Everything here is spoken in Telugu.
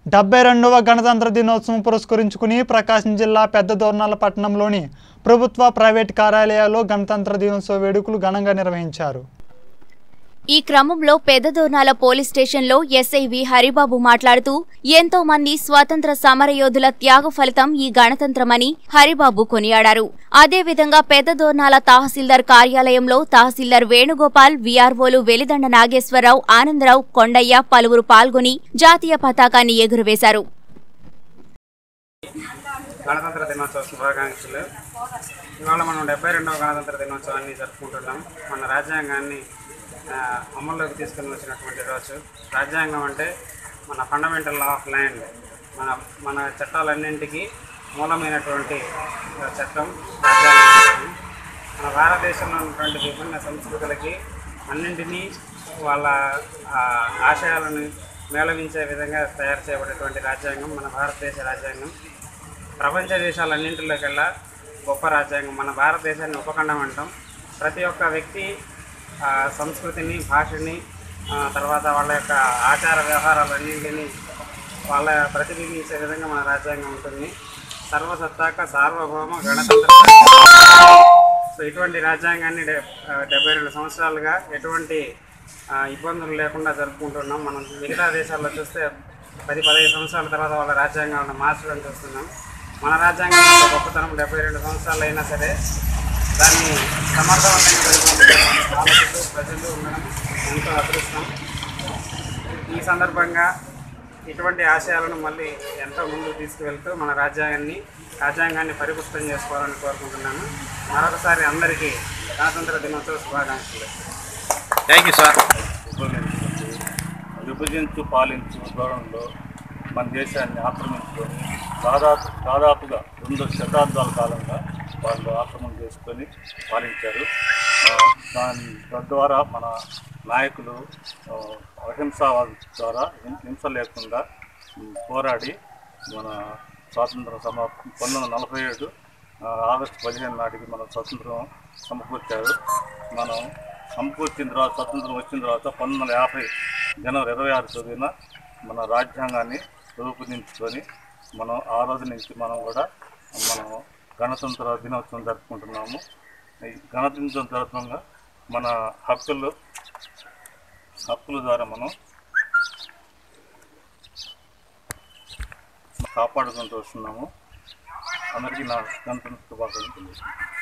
డెబ్బై రెండవ గణతంత్ర దినోత్సవం పురస్కరించుకుని ప్రకాశం జిల్లా పెద్ద దోర్నాల పట్టణంలోని ప్రభుత్వ ప్రైవేట్ కార్యాలయాల్లో గణతంత్ర దినోత్సవ వేడుకలు ఘనంగా నిర్వహించారు ఈ క్రమంలో పెద్దదోర్నాల పోలీస్ స్టేషన్లో ఎస్ఐవి హరిబాబు మాట్లాడుతూ ఎంతో మంది స్వాతంత్ర సమరయోధుల త్యాగ ఫలితం ఈ గణతంత్రమని హరిబాబు కొనియాడారు అదేవిధంగా పెద్దదోర్నాల తహసీల్దార్ కార్యాలయంలో తహసీల్దార్ వేణుగోపాల్ వీఆర్ఓలు వెలిదండ నాగేశ్వరరావు ఆనందరావు కొండయ్య పలువురు పాల్గొని జాతీయ పతాకాన్ని ఎగురవేశారు గణతంత్ర దినోత్సవ శుభాకాంక్షలు ఇవాళ మనం డెబ్బై రెండవ గణతంత్ర దినోత్సవాన్ని జరుపుకుంటున్నాం మన రాజ్యాంగాన్ని ఆ, అమల్లోకి తీసుకుని వచ్చినటువంటి రోజు రాజ్యాంగం అంటే మన ఫండమెంటల్ లా ఆఫ్ ల్యాండ్ మన మన చట్టాలన్నింటికి మూలమైనటువంటి ఒక చట్టం రాజ్యాంగం మన భారతదేశంలో ఉన్నటువంటి విభిన్న సంస్కృతులకి అన్నింటినీ వాళ్ళ ఆ, ఆశయాలను మేళవించే విధంగా తయారు చేయబడేటువంటి రాజ్యాంగం మన భారతదేశ రాజ్యాంగం ప్రపంచ దేశాలన్నింటిలోకెల్లా గొప్ప రాజ్యాంగం మన భారతదేశాన్ని ఉపఖండం అంటాం ప్రతి ఒక్క వ్యక్తి ఆ, సంస్కృతిని భాషని ఆ, తర్వాత వాళ్ళ యొక్క ఆచార వ్యవహారాలన్నింటినీ వాళ్ళ ప్రతిబింబించే విధంగా మన రాజ్యాంగం ఉంటుంది సర్వసత్తాక సార్వభౌమ గణతంత్ర రాజ్యాంగం. సో ఇటువంటి రాజ్యాంగాన్ని డె- ఆ, డెబ్బై రెండు సంవత్సరాలుగా ఎటువంటి ఆ, ఇబ్బందులు లేకుండా జరుపుకుంటున్నాం మనం మిగతా దేశాల్లో చూస్తే పది పదిహేను సంవత్సరాల తర్వాత వాళ్ళ రాజ్యాంగాలను మార్చడం చూస్తున్నాం మన రాజ్యాంగం యొక్క గొప్పతనం డెబ్బై రెండు సంవత్సరాలు అయినా సరే దాన్ని సమర్థవంతంగా పరిపాలించే పాలకులు ప్రజలు ఉండడం ఎంతో అదృష్టం ఈ సందర్భంగా ఇటువంటి ఆశయాలను మళ్ళీ ఎంతో ముందుకు తీసుకువెళ్తూ మన రాజ్యాంగాన్ని రాజ్యాంగాన్ని పరిపుష్టం చేసుకోవాలని కోరుకుంటున్నాను మరొకసారి అందరికీ గణతంత్ర దినోత్సవ శుభాకాంక్షలు థ్యాంక్ యూ సార్ ఉపయోగించి విభజించు పాలించు ధోరణిలో మన దేశాన్ని ఆక్రమించుకొని దాదాపు దాదాపుగా రెండు శతాబ్దాల కాలంగా వాళ్ళు ఆక్రమణ చేసుకొని పాలించారు ఆ, దాని తద్వారా మన నాయకులు ఆ, అహింసావాద ద్వారా హిం- హింస లేకుండా ఉమ్, పోరాడి మన స్వాతంత్ర సమా పంతొమ్మిది వందల నలభై ఏడు ఆ, ఆగస్టు పదిహేను నాటికి మన స్వతంత్రం సమకూర్చారు మనం సమకూర్చిన తర్వాత స్వతంత్రం వచ్చిన తర్వాత పంతొమ్మిది వందల యాభై జనవరి ఇరవై ఆరు తేదీన మన రాజ్యాంగాన్ని రూపొందించుకొని మనం ఆ రోజు నుంచి మనం కూడా మనం గణతంత్ర దినోత్సవం జరుపుకుంటున్నాము ఈ గణతంత్ర జరుపుగా మన హక్కులు హక్కుల ద్వారా మనం కాపాడుకుంటూ వస్తున్నాము అందరికీ నా గణతంత్ర శుభాకాంక్షలు